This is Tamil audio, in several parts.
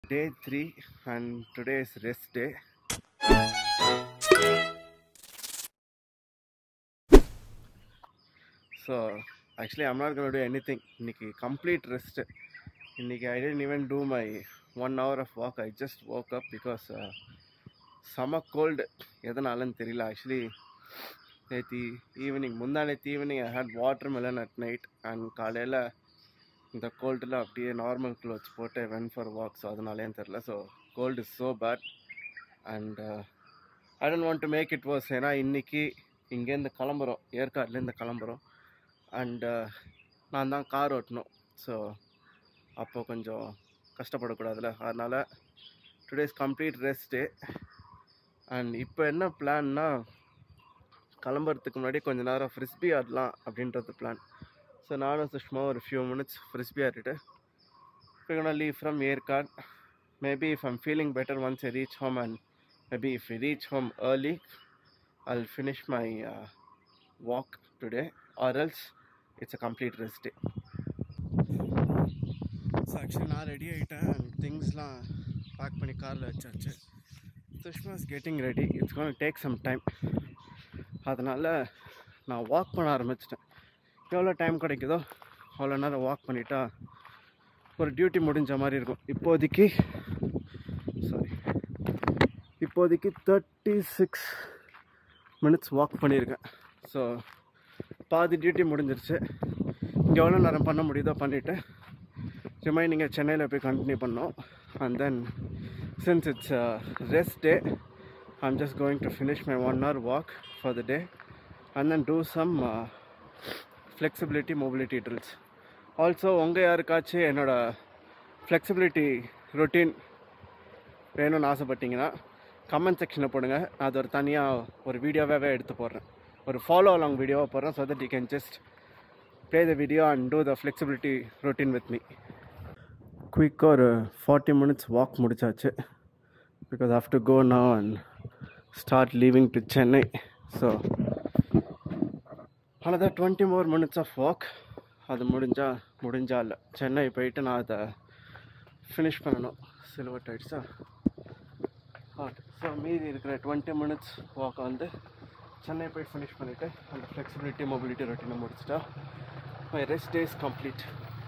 day three and today is rest day. So actually I'm not gonna do anything. இன்னைக்கு complete rest. இன்னைக்கு I didn't even do my one hour of walk. I just woke up because uh, செம கோல்டு எதனாலன்னு தெரியல ஆக்சுவலி நேற்று ஈவினிங் முந்தா நேற்று evening I had watermelon at night and காலையில் இந்த கோல்டில் அப்படியே நார்மல் க்ளோத்ஸ் போட்டு வென் ஃபார் வாக் ஸோ அதனாலேயும் தெரில so cold is so bad and I don't want to make it was ஏன்னா இன்றைக்கி இங்கேருந்து கிளம்புறோம் ஏற்காட்லேருந்து கிளம்புறோம் அண்டு நான் தான் கார் ஓட்டணும் ஸோ அப்போ கொஞ்சம் கஷ்டப்படக்கூடாதுல்ல அதனால் today's complete rest day and இப்போ என்ன பிளான்னா கிளம்புறதுக்கு முன்னாடி கொஞ்ச நேரம் ஃப்ரிஸ்பி ஆடலாம் அப்படின்றது பிளான் ஸோ நானும் சுஷ்மா ஒரு ஃபியூ மினிட்ஸ் ஃப்ரிஸ்பி ஆடிட்டு இப்போ leave from Yercaud maybe if I'm feeling better once I reach home and maybe if I reach home early I'll finish my walk today or else it's a complete rest day so actually நான் ரெடி ஆகிட்டேன் அண்ட் திங்ஸ்லாம் பேக் பண்ணி காரில் வச்சாச்சு Sushma is getting ready it's gonna take some time அதனால் நான் வாக் பண்ண ஆரம்பிச்சிட்டேன் எவ்வளோ டைம் கிடைக்குதோ அவ்வளோ நேரம் வாக் பண்ணிட்டா ஒரு டியூட்டி முடிஞ்ச மாதிரி இருக்கும் இப்போதைக்கு சாரி இப்போதைக்கு தேர்ட்டி சிக்ஸ் மினிட்ஸ் வாக் பண்ணியிருக்கேன் ஸோ பாதி டியூட்டி முடிஞ்சிருச்சு இங்கே எவ்வளோ நேரம் பண்ண முடியுதோ பண்ணிவிட்டு ரிமைனிங்கை சென்னையில் போய் கண்டினியூ பண்ணோம் and then since it's a rest day i'm just going to finish my one hour walk for the day and then do some uh, flexibility mobility drills also உங்கள் யாருக்காச்சும் என்னோட ஃப்ளெக்சிபிலிட்டி ரொட்டீன் வேணும்னு ஆசைப்பட்டீங்கன்னா கமெண்ட் செக்ஷனில் போடுங்க நான் அது ஒரு தனியாக ஒரு வீடியோவாகவே எடுத்து போடுறேன் ஒரு ஃபாலோ அலாங் வீடியோவாக போடுறேன் so that you can just play the video and do the flexibility routine with me குயிக்காக ஒரு ஃபார்ட்டி மினிட்ஸ் வாக் முடிச்சாச்சு because have to go now and start leaving to Chennai so another twenty more minutes of walk அது முடிஞ்சால் முடிஞ்சா இல்லை சென்னை போயிட்டு நான் அதை ஃபினிஷ் பண்ணணும் சில்வர் டைட்ஸா ஹாட் ஸோ மீதி இருக்கிற டுவெண்ட்டி மினிட்ஸ் வாக்கை வந்து சென்னை போய் ஃபினிஷ் பண்ணிவிட்டு அந்த ஃப்ளெக்சிபிலிட்டி மொபிலிட்டி ரொட்டீனை முடிச்சிட்டா my rest days complete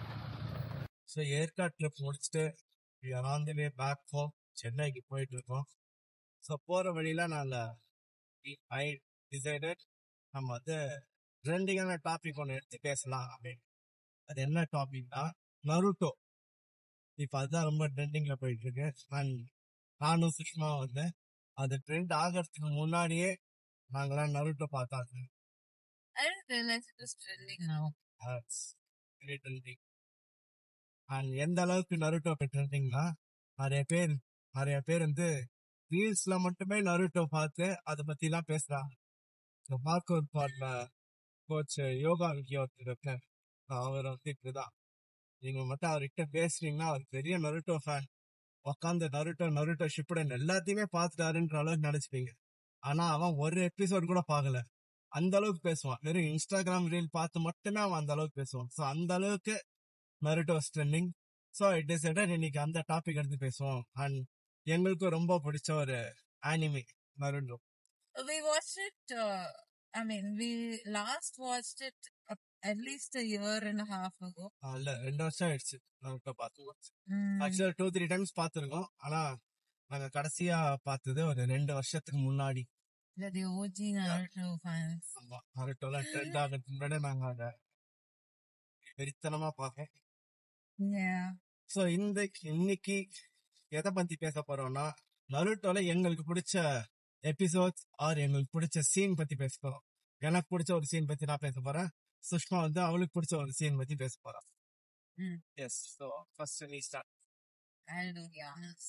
so Yercaud trip முடிச்சுட்டு on the way back home சென்னைக்கு போயிட்டு இருக்கோம் ஸோ போகிற வழியில் நான் ஐ டிசைடட் நம்ம வந்து ட்ரெண்டிங்கான டாபிக் ஒன்று எடுத்து பேசலாம் அப்படின்னு அது என்ன டாபிக்னா நருட்டோ இப்போ அதுதான் ரொம்ப ட்ரெண்டிங்கில் போயிட்டு இருக்கு அண்ட் நானும் சுஷ்மா வந்து அது ட்ரெண்ட் ஆகிறதுக்கு முன்னாடியே நாங்களாம் நருட்டோ பார்த்தாங்க I didn't realize it was trending now. Trending and எந்த அளவுக்கு நருட்டோ ட்ரெண்டிங்னா நிறைய பேர் நிறைய பேர் வந்து ரீல்ஸ்ல மட்டுமே நருட்டோ பார்த்து அதை பத்தி எல்லாம் பேசுறாங்க இந்த பார்க்கோர் பாட்ல கோச் யோகா விக்கி ஒருத்தர் இருக்கார் அவர் வந்து இப்படிதான் நீங்க மட்டும் அவர்கிட்ட பேசுறீங்கன்னா அவர் பெரிய நருட்டோ ஃபேன் உட்காந்து நருட்டோ நருட்டோ ஷிப்புடன் எல்லாத்தையுமே பார்த்துட்டாருன்ற அளவுக்கு நினைச்சுப்பீங்க ஆனா அவன் ஒரு எபிசோட் கூட பார்க்கல அந்த அளவுக்கு பேசுவான் வெறும் இன்ஸ்டாகிராம் ரீல் பார்த்து மட்டுமே அவன் அந்த அளவுக்கு பேசுவான் ஸோ அந்த அளவுக்கு Naruto trending so it is இன்னைக்கு அந்த டாபிக் எடுத்து பேசுவோம் அண்ட் எங்களுக்கும் ரொம்ப பிடிச்ச ஒரு anime Naruto We watched it, uh, I mean, we last watched it uh, at least a year and a half ago. இல்ல ரெண்டு வருஷம் ஆயிடுச்சு நருட்டோ பார்த்து Mm. ஆக்சுவலா டூ த்ரீ டைம்ஸ் பார்த்துருக்கோம் ஆனா நாங்க கடைசியா பார்த்தது ஒரு ரெண்டு வருஷத்துக்கு முன்னாடி They're the OG Naruto fans. ஆமா நருட்டோலாம் ட்ரெண்ட் ஆகிறதுக்கு முன்னாடி நாங்க அதை வெறித்தனமா பார்ப்போம் Yeah. ஸோ இந்த இன்னைக்கு எதை பத்தி பேச போறோம்னா நருட்டோல எங்களுக்கு பிடிச்ச எபிசோட்ஸ் ஆர் எங்களுக்கு பிடிச்ச சீன் பத்தி பேச போறோம் எனக்கு பிடிச்ச ஒரு சீன் பத்தி நான் பேச போறேன் சுஷ்மா வந்து அவளுக்கு பிடிச்ச ஒரு சீன் பத்தி பேச போறான் Mm. எஸ் ஸோ ஃபர்ஸ்ட் நீ start I'll do the honors.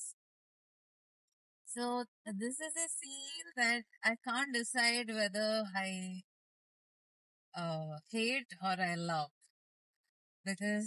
So this is a scene that I can't decide whether I uh, hate or I love because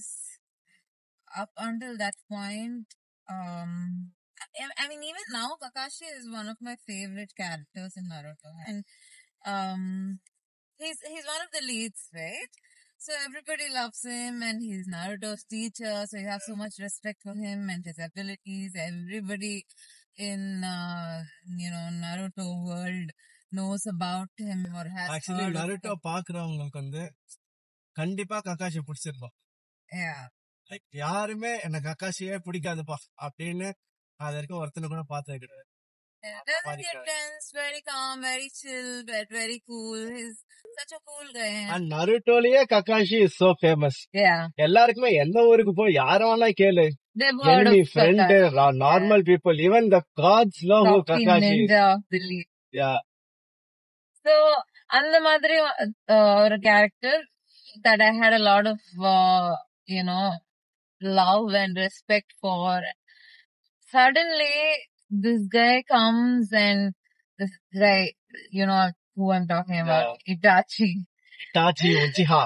up until that point, um, I, I mean even now Kakashi is one of my favorite characters in Naruto, and um, he's he's one of the leads, right? So everybody loves him and he's Naruto's teacher. So you have so much respect for him and his abilities. Everybody in, uh, you know, Naruto world knows about him or has actually heard of Naruto him. பாக்குறவங்களுக்கு வந்து கண்டிப்பா கக்காஷி பிடிச்சிருக்கும் Yeah. லைக் யாருமே எனக்கு கக்காஷியே பிடிக்காதுப்பா அப்படின்னு அது வரைக்கும் ஒருத்தனை கூட பார்த்தது கிடையாது Yeah, doesn't Very get good. tense, very calm, very chill, but very cool. He's such a cool guy. And நருட்டோலயே Kakashi is so famous Yeah. எல்லாருக்குமே எந்த ஊருக்கு போய் யார வேணா கேளு They've heard enemy of friend Kakashi. Normal people even the gods love Rocky Kakashi Ninja of the league. Yeah So, அந்த மாதிரி uh, ஒரு character that I had a lot of, uh, you know, love and respect for. Suddenly, this guy comes and this guy, you know who I'm talking about, Itachi. டாச்சி உச்சிஹா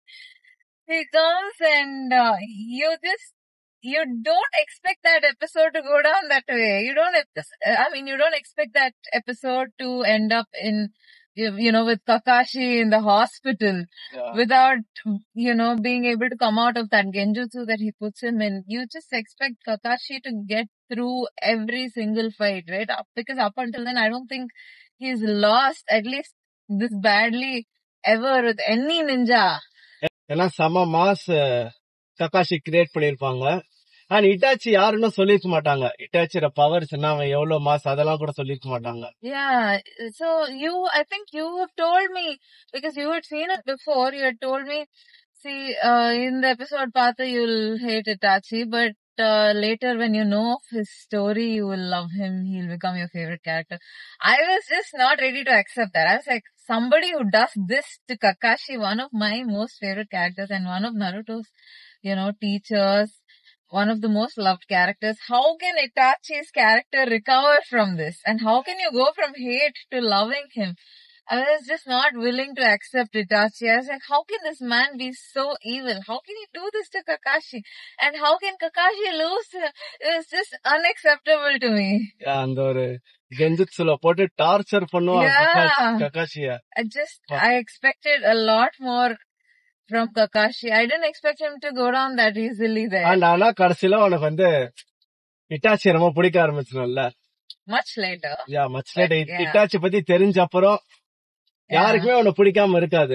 He comes and uh, you just you don't expect that episode to go down that way. You don't. I mean, you don't expect that episode to end up in you you know with Kakashi in the hospital without you know being able to come out of that genjutsu that he puts him in. You just expect Kakashi to get through every single fight, right? Up- Because up until then, I don't think he's lost at least this badly ever with any ninja. எல்லாம் செம மாஸ் கக்காஷி கிரியேட் பண்ணிருப்பாங்க அண்ட் இட்டாச்சி யாருன்னு சொல்லிருக்க மாட்டாங்க இட்டாச்சியோட பவர்ஸ் என்ன அவன் எவ்வளவு மாஸ் அதெல்லாம் கூட சொல்லிருக்க மாட்டாங்க Yeah. So you, I think you have told me because you had seen it before. You had told me, see, uh, in the episode Pata, you'll hate Itachi, but uh, later when you know of his story, you will love him. He'll become your favorite character. I was just not ready to accept that. I was like, somebody who does this to Kakashi, one of my most favorite characters and one of Naruto's, you know, teachers, one of the most loved characters. How can Itachi's character recover from this? And how can you go from hate to loving him? I was just not willing to accept Itachi. I was like, how can this man be so evil? How can he do this to Kakashi? And how can Kakashi lose him? It was just unacceptable to me. அந்த ஒரு கெஞ்சுட்சுல போட்டு டார்ச்சர் பண்ணுவான் Yeah. கக்காஷிய I just, Wow. I expected a lot more from Kakashi. I didn't expect him to go down that easily there. And ஆனா கடைசியில உனக்கு வந்து இட்டாச்சி ரொம்ப பிடிக்க ஆரம்பிச்சிடும்ல Much later. Yeah much late Yeah. Itachi பத்தி தெரிஞ்ச அப்புறம் Yeah. யாருக்குமே உன்னை பிடிக்காம இருக்காது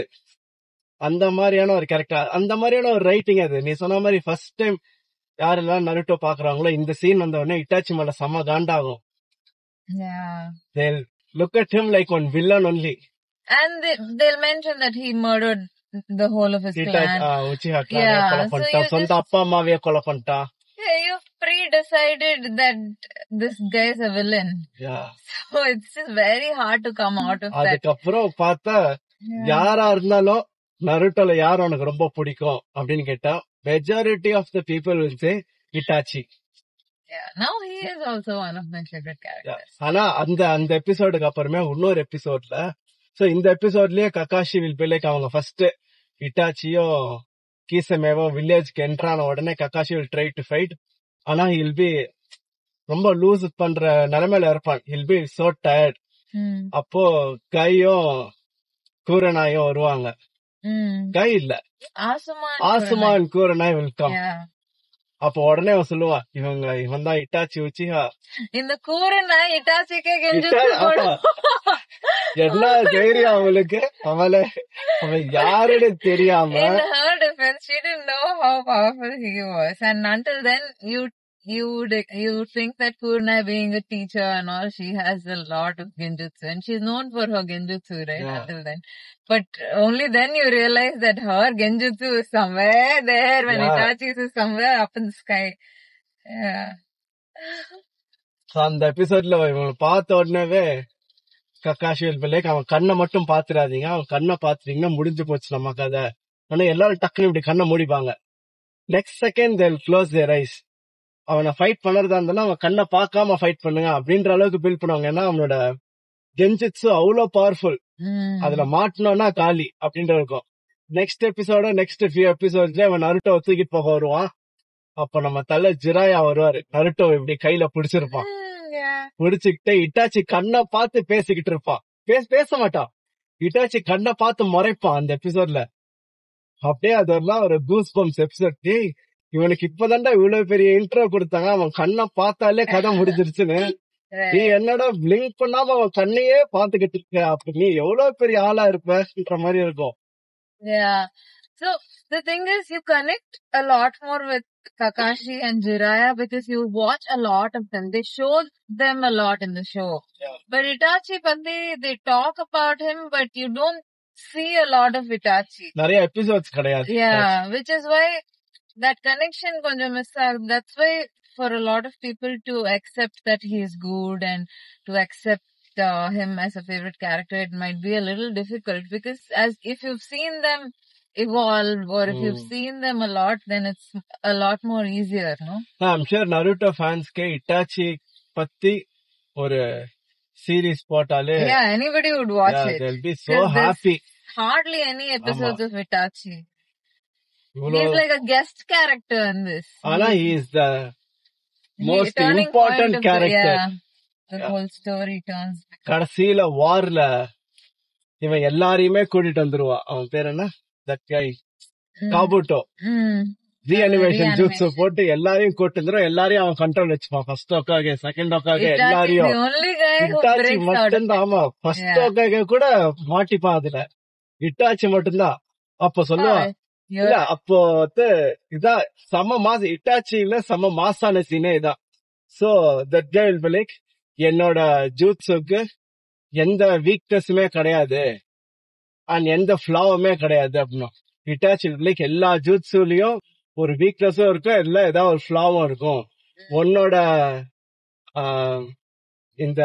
அந்த மாதிரியான ஒரு கேரக்டர் அந்த மாதிரியான ஒரு ரைட்டிங் அது நீ சொன்ன மாதிரி ஃபர்ஸ்ட் டைம் யாரெல்லாம் நருட்டோ பாக்குறாங்களோ இந்த சீன் வந்த உடனே இட்டாச்சி மேல செம காண்டாகும் Yeah. they'll look at him like one villain only And they, they'll mention that he murdered the whole of his Itachi clan. ஆ, உச்சிஹா clan-அ Yeah, கொலை so பண்ணிட்டான் you சொந்த just- அப்பா அம்மாவையே கொலை பண்ணிட்டான் Yeah, you've pre-decided that this guy is a villain. Yeah. So it's just very hard to come out of that. அதுக்கப்புறம் பார்த்தா Yeah. யாரா இருந்தாலும் நருட்டோல யார் உனக்கு ரொம்ப பிடிக்கும் அப்படின்னு கேட்டா majority of the people will say Itachi Yeah. Now he is also one of my favorite characters. ஆனா அந்த அந்த எபிசோடுக்கு அப்புறமே இன்னொரு எபிசோட்ல சோ இந்த எபிசோட்லயே கக்காஷி வில் பி லைக் அவங்க ஃபர்ஸ்ட் இட்டாச்சியும் கீசமேவும் வில்லேஜ்க்கு என்ட்ரான உடனே Kakashi will try to fight ஆனா ஹில் பி ரொம்ப லூஸ் பண்ற நிலைமையில இருப்பான் he'll be so tired Hmm. அப்போ கையும் கூரனாயும் வருவாங்க Hmm. கை இல்ல Asuma. and ஆசுமான் Kurenai will Kurana. Come Yeah. அப்போ உடனே அவன் சொல்லுவான் இவங்க இவன் தான் இட்டாச்சி உச்சிஹா இந்த கூரனா இட்டாச்சிக்கே இட்டா- கெஞ்சுத்து போடும் என்ன தைரியம் அவளுக்கு அவளை அவன் யாருன்னு தெரியாம In her defense, she didn't know how powerful he was, and until then, you you would you would think that Kurna being a teacher and all, she has a lot of genjutsu, and she's known for her genjutsu, right? Yeah. Until then, but only then you realize that her genjutsu is somewhere there, when Yeah. Itachi's is somewhere up in the sky. Yeah. So, அந்த எபிசோட்ல இவங்களை பார்த்த உடனேவே கக்காஷி பிள்ளைக்கு அவன் கண்ணை மட்டும் பாத்துறாதீங்க அவன் கண்ணை பாத்துட்டீங்கன்னா முடிஞ்சு போச்சு நம்ம கதை ஆனா எல்லாரும் டக்குன்னு இப்படி கண்ணை மூடிப்பாங்க next second they'll close their eyes அவனை ஃபைட் பண்றதா இருந்தாலும் அவன் கண்ணை பார்க்காம ஃபைட் பண்ணுங்க அப்படின்ற அளவுக்கு பில்ட் பண்ணுவாங்க ஏன்னா அவனோட கெஞ்சிட்ஸு அவ்வளவு பவர்ஃபுல் Mm. அதுல மாட்டினோம்னா காலி அப்படின்ற இருக்கும் நெக்ஸ்ட் எபிசோட நெக்ஸ்ட் ஃபியூ எபிசோட்ஸ்ல அவன் நருட்டோ தூக்கிட்டு போக வருவான் அப்ப நம்ம தலை ஜிராயா வருவாரு நருட்டோ இப்படி கையில பிடிச்சிருப்பான் Mm, yeah. பிடிச்சுக்கிட்டு இட்டாச்சி கண்ணை பார்த்து பேசிக்கிட்டு இருப்பான் பேச பேச மாட்டான் இட்டாச்சி கண்ணை பார்த்து முறைப்பான் அந்த எபிசோட்ல அப்படியே அதெல்லாம் ஒரு கூஸ் பம்ஸ் எபிசோட் டேய் இவனுக்கு இப்பதான்டா இவ்வளவு பெரிய இன்ட்ரோ கொடுத்தாங்க அவன் கண்ணை பார்த்தாலே கதை முடிஞ்சிருச்சுன்னு நீ Right. என்னடா பிளிங்க் பண்ணாம அவன் கண்ணையே பாத்துக்கிட்டு இருக்க அப்ப நீ எவ்வளவு பெரிய ஆளா இருப்பன்ற மாதிரி இருக்கும் Yeah. So the thing is, you connect a lot more with Kakashi and Jiraiya because you watch a lot of them. They show them a lot in the show. Yeah. But Itachi Pandi, they talk about him, but you don't see a lot of Itachi. நிறைய எபிசோட்ஸ் கிடையாது Yeah, which is why that connection konjam miss ஆகுது. That's why for a lot of people to accept that he is good and to accept uh, him as a favorite character, it might be a little difficult because as if you've seen them evolve or if you've Mm. seen them a lot, then it's a lot more easier, no? I'm sure Naruto ஃபேன்ஸ்க்கு இட்டாச்சி பத்தி ஒரு சீரிஸ் போட்டாலே Yeah, anybody would watch yeah, it. they'll be so Because there's happy hardly any episodes of Itachi. இவ்வளவு He's like a guest character in this. ஆனா he is the He- most turning important point of the- character. yeah, the Yeah. whole story turns. கடைசியில வார்ல இவன் எல்லாரையுமே கூட்டிட்டு வந்துருவான் அவன் பேர் என்ன that guy Mm. Kabuto Mm. Reanimation Reanimation. Jutsu போட்டு எல்லாரையும் கூட்டு வந்துரும் எல்லாரையும் அவன் கண்ட்ரோல் வச்சுப்பான் first Hokage second Hokage Itachi is எல்லாரையும் the only guy who Itachi breaks out. of மட்டும்தான் ஆமா ஃபர்ஸ்ட் Yeah. ஒக்காக கூட மாட்டிப்பான் அதுல இட்டாச்சி மட்டும்தான் அப்ப சொல்லுவான் Ah, you're- இல்ல அப்போ வந்து இதான் செம மாச இட்டாச்சியில செம மாசான சீனே இதான் சோ தட் கேர்ள் லைக் என்னோட ஜூட்ஸுக்கு எந்த வீக்னஸுமே கிடையாது அண்ட் எந்த ஃபிளாவுமே கிடையாது அப்படின்னா இட்டாச்சி லைக் எல்லா ஜூட்ஸுலயும் ஒரு வீக்னஸும் இருக்கும் இல்ல ஏதாவது ஒரு ஃபிளாவும் இருக்கும் உன்னோட ஆஹ், இந்த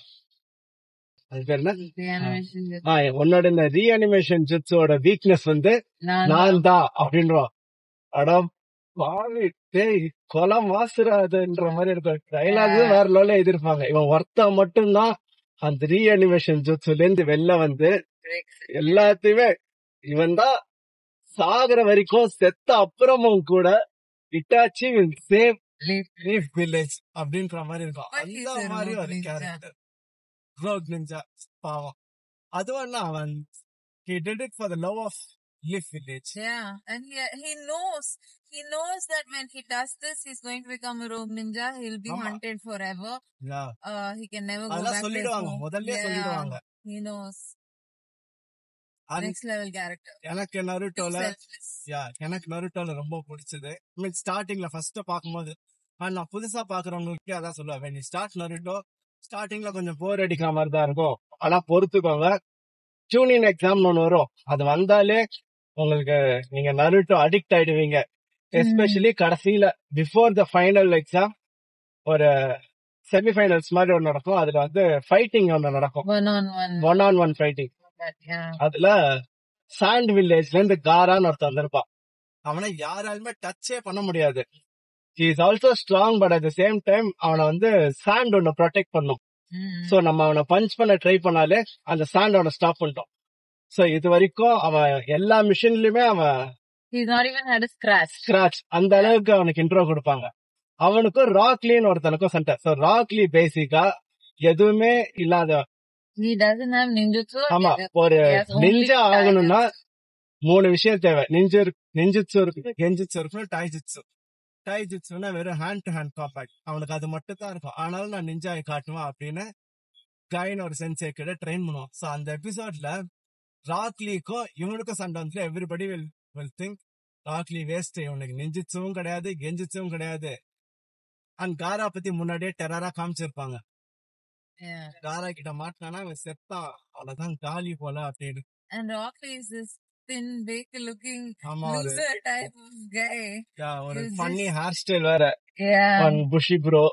அது பேர் என்ன the animation is- ஆ, உன்னோட இந்த ரீஅனிமேஷன் ஜுட்ஸோட வீக்னஸ் வந்து நான் நான் தான் அப்படின்றான் அட பாவி டேய் கொலை மாசுறாதுன்ற மாதிரி இருக்கும் டைலாக் வேற லெவல்ல எதிர்ப்பாங்க இவன் ஒருத்தா மட்டும்தான் அந்த ரீஅனிமேஷன் ஜுட்ஸ்ல இருந்து வெளில வந்து breaks it. எல்லாத்தையுமே இவன் தான் சாகுற வரைக்கும் செத்த அப்புறமும் கூட Itachi save Leave. Leaf village அப்படின்ற மாதிரி இருக்கும் But he's அந்த a மாதிரி rogue ஒரு ninja. கேரக்டர் ரோக் நிஞ்சா பாவம் அதுவும் என்ன அவன் he did it for the love of leaf village Yeah, and he he knows he knows that when he does this, he's going to become a rogue ninja. He'll be ஆமா. hunted forever. Yeah. Uh, he can never go அதெல்லாம் back to his சொல்லிடுவாங்க home. முதல்ல Yeah, சொல்லிடுவாங்க he knows. And Next level character. எனக்கு Too நருட்டோல selfless. யா எனக்கு நருட்டோல ரொம்ப பிடிச்சது மீன் ஸ்டார்டிங்ல ஃபர்ஸ்ட் பார்க்கும்போது ஆனா நான் புதுசா பாக்குறவங்களுக்கு அதான் சொல்லுவேன் when you start நருட்டோ ஸ்டார்டிங்ல கொஞ்சம் போர் அடிக்கிற மாதிரி தான் இருக்கும் ஆனா பொறுத்துக்கோங்க டியூனிங் எக்ஸாம்னு ஒண்ணு வரும் அது வந்தாலே உங்களுக்கு நீங்க நருட்டோ அடிக்ட் ஆயிடுவீங்க எஸ்பெஷலி கடைசியில பிஃபோர் த ஃபைனல் எக்ஸாம் ஒரு செமிஃபைனல்ஸ் மாதிரி ஒன்று நடக்கும் அதுல வந்து ஃபைட்டிங் ஒன்று நடக்கும் One on one. One on one fighting That, yeah. அதுல சாண்ட் வில்லேஜ்ல இருந்து காரான்னு ஒருத்தன் வந்திருப்பான் அவனை யாராலுமே டச்சே பண்ண முடியாது is also strong but at the same time அவனை வந்து சாண்ட் ஒன்னு ப்ரொடெக்ட் பண்ணும் Mm. சோ நம்ம அவனை பஞ்ச் பண்ண ட்ரை பண்ணாலே அந்த சாண்ட் அவனை ஸ்டாப் பண்ணிட்டோம் சோ இது வரைக்கும் அவன் எல்லா மிஷின்லயுமே அவன் He's not even had a scratch. Scratch அந்த அளவுக்கு அவனுக்கு இன்ட்ரோ கொடுப்பாங்க அவனுக்கும் ராக்லின்னு ஒருத்தனுக்கும் சண்டை சோ ராக்லி பேசிக்கா எதுவுமே இல்லாத He doesn't have ninjutsu. ஆமா He ஒரு has only நிஞ்சா ஆகணும்னா மூணு விஷயம் தேவை நிஞ்சு நெஞ்சுச்சு இருக்கு கெஞ்சிச்சு இருக்கணும் டைஜிட்ஸு டைஜிட்ஸுனா வெறும் ஹேண்ட் டு ஹேண்ட் காம்பேக்ட் அவனுக்கு அது மட்டும் தான் இருக்கும் ஆனாலும் நான் நிஞ்சாயை காட்டுவேன் அப்படின்னு கைன்னு ஒரு சென்சே கிட்ட ட்ரெயின் பண்ணுவோம் சோ அந்த எபிசோட்ல ராக்லிக்கும் இவனுக்கும் சண்டை வந்து everybody will will think Rock Lee waste இவனுக்கு நெஞ்சிச்சும் கிடையாது கெஞ்சிச்சும் கிடையாது அண்ட் காரா பத்தி முன்னாடியே டெரரா காமிச்சிருப்பாங்க Yeah. காரா கிட்ட மாட்டினானா அவன் செத்தான் அவ்வளவுதான் காலி போல அப்படின்னு And Rocky is this thin, big looking ஆமா ஒரு loser type of guy. yeah, ஒரு He's ஃபன்னி ஹேர் ஸ்டைல் வேற Yeah. on bushy brow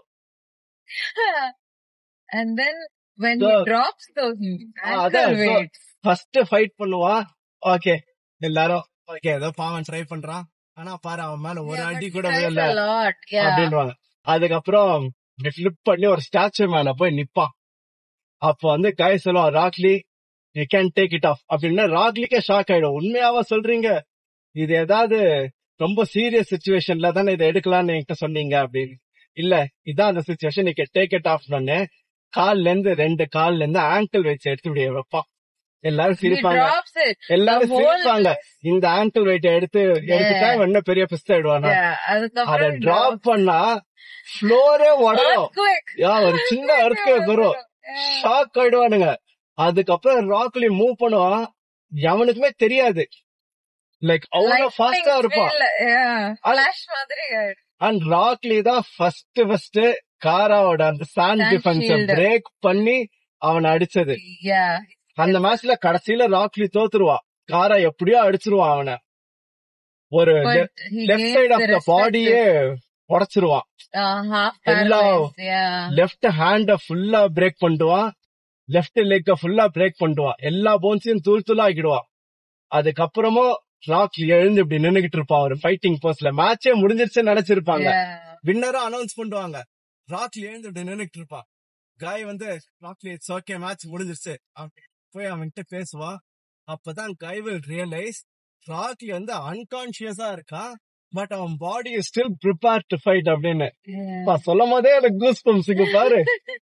and then when So- he drops those Ah, ankle அதான், so- weights, ஃபர்ஸ்ட் ஃபைட் பண்ணுவான் ஓகே எல்லாரும் ஓகே ஏதோ பாவன் ட்ரை பண்றான் ஆனா பாரு அவன் மேல ஒரு yeah, but அடி he கூட tries விழல a lot. Yeah. அப்படின்றாங்க அதுக்கப்புறம் ஃபிளிப் பண்ணி ஒரு ஸ்டாச்சு மேல போய் நிப்பான் அப்போ வந்து கை சொல்லுவான் Rock Lee you can take it off அப்படின்னா ராக்லிக்கே ஷாக் ஆயிடும் உண்மையாவா சொல்றீங்க இது ஏதாவது ரொம்ப சீரியஸ் சுச்சுவேஷன்ல தானே இதை எடுக்கலாம்னு என்கிட்ட சொன்னீங்க அப்படின்னு இல்ல இதான் அந்த சுச்சுவேஷன் நீ டேக் இட் ஆஃப் கால்ல இருந்து ரெண்டு கால்ல இருந்து ஆங்கிள் வச்சு எடுத்து இப்படி வைப்பான் எல்லாரும் He சிரிப்பாங்க drops it. எல்லாரும் The whole சிரிப்பாங்க இந்த ஆன்டூ ரைட் எடுத்து எடுத்துட்டா இன்னும் பெரிய பிஸ்த ஆயிடுவானா Yeah, அத அதுக்கப்புறம் டிராப் பண்ணா ஃப்ளோரே உடையும் earthquake. யா ஒரு சின்ன அர்த்தே வரும் Yeah. ஷாக் ஆயிடுவானுங்க அதுக்கப்புறம் ராக்லி மூவ் பண்ணுவான் எவனுக்குமே தெரியாது லைக் அவ்வளவு Lightning ஃபாஸ்டா இருப்பான் speed ல, yeah. Flash மாதிரி ஆயிடும். அண்ட் ராக்லி தான் ஃபர்ஸ்ட் ஃபர்ஸ்ட் காராவோட அந்த சாண்ட் Sand டிஃபென்ஸ shield. பிரேக் பண்ணி அவனை அடிச்சது Yeah. அந்த மேட்ச்ல கடைசியில ராக்லி தோத்துருவான் காரா எப்படியோ அடிச்சிருவான் அவனை ஒரு But he left gave side the of the respect பாடியே உடைச்சிருவான் to, uh, half எல்லா- paralyzed. Yeah. லெஃப்ட் ஹேண்ட ஃபுல்லா பிரேக் பண்ணிடுவான் லெஃப்ட் லெக்க ஃபுல்லா பிரேக் பண்ணிடுவான் எல்லா போன்ஸையும் தூள் தூளா ஆக்கிடுவான் அதுக்கப்புறமும் ராக்லி எழுந்து இப்படி நின்னுகிட்டு இருப்பான் ஒரு ஃபைட்டிங் போஸ்ட்ல மேட்சே முடிஞ்சிருச்சுன்னு நினைச்சிருப்பாங்க Yeah. வின்னரும் அனௌன்ஸ் பண்ணுவாங்க ராக்லி எழுந்து இப்படி நின்னுட்டு இருப்பான் காய் வந்து ராக்லி இட்ஸ் ஓகே மேட்ச் முடிஞ்சிருச்சு அப்படி போய் அவன்கிட்ட பேசுவான் அப்பதான் கை வில் ரியலைஸ் ராக்லி வந்து அன்கான்சியஸா இருக்கான் பட் அவன் body still prepare to fight அப்படின்னு Yeah. பா, சொல்லும் போதே எனக்கு கூஸ் பம்ப்ஸ் இங்க பாரு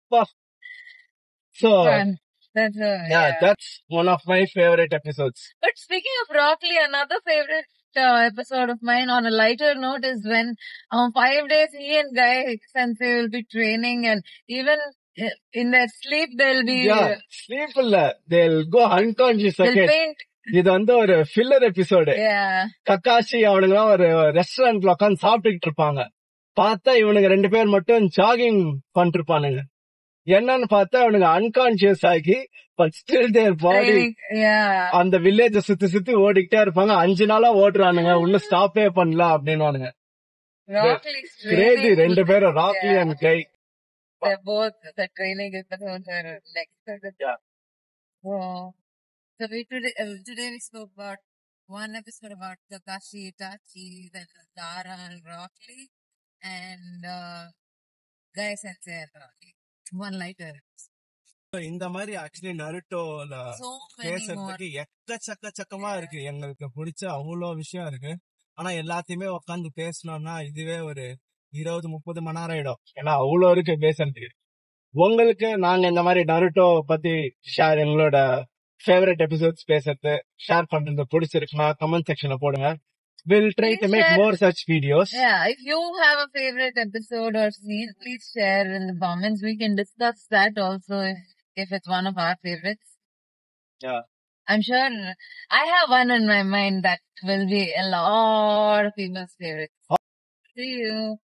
so Fun. That's a, yeah yeah. that's one of my favorite episodes But speaking of Rockley, another favorite uh, episode of mine on a lighter note is when on five days he and Guy Sensei will be training and even uh, in their sleep they'll be yeah sleep இல்ல they'll go unconscious they'll again paint. இது வந்து ஒரு ஃபில்லர் எபிசோடு Yeah. கக்காஷி அவனுங்க ஒரு ரெஸ்டாரண்ட்ல உட்காந்து சாப்பிட்டுட்டு இருப்பாங்க பார்த்தா இவனுங்க ரெண்டு பேர் மட்டும் ஜாகிங் பண்ணிட்டு இருப்பானுங்க என்னன்னு பார்த்தா அவனுங்க அன்கான்சியஸ் ஆகி but still their body Training. Yeah. அந்த வில்லேஜ சுத்தி சுத்தி ஓடிக்கிட்டே இருப்பாங்க அஞ்சு நாளா ஓடுறானுங்க இன்னும் ஸ்டாப்பே பண்ணல அப்படின்னு Rockley's கிரேசி training. ரெண்டு பேரும் Rock Lee Yeah. And Guy They're both the training episodes are next to the Yeah. So, so we today uh, today we spoke about one episode about Kakashi, Itachi, then Dara and Rockley, and uh, Guy Sensei and Rockley. One lighter. இந்த மாதிரி ஆக்சுவலி நருட்டோல So many more. பேசுறதுக்கு எக்கச்சக்க சக்கமா இருக்கு எங்களுக்கு பிடிச்ச அவ்வளோ விஷயம் இருக்கு ஆனா எல்லாத்தையுமே உட்காந்து பேசணும்னா இதுவே ஒரு இருபது முப்பது மணி நேரம் ஆயிடும் ஏன்னா அவ்வளவு இருக்கு பேசுறதுக்கு உங்களுக்கு நாங்க இந்த மாதிரி நருட்டோ பத்தி ஷேர் எங்களோட ஃபேவரட் எபிசோட்ஸ் பேசுறது ஷேர் பண்றது பிடிச்சிருக்குன்னா கமெண்ட் செக்ஷன்ல போடுங்க will try to Please make share. More such videos Yeah, if you have a favorite episode or scene, please share in the comments. We can discuss that also if, if it's one of our favorites. Yeah. I'm sure I have one in my mind that will be a lot of people's favorites. See you.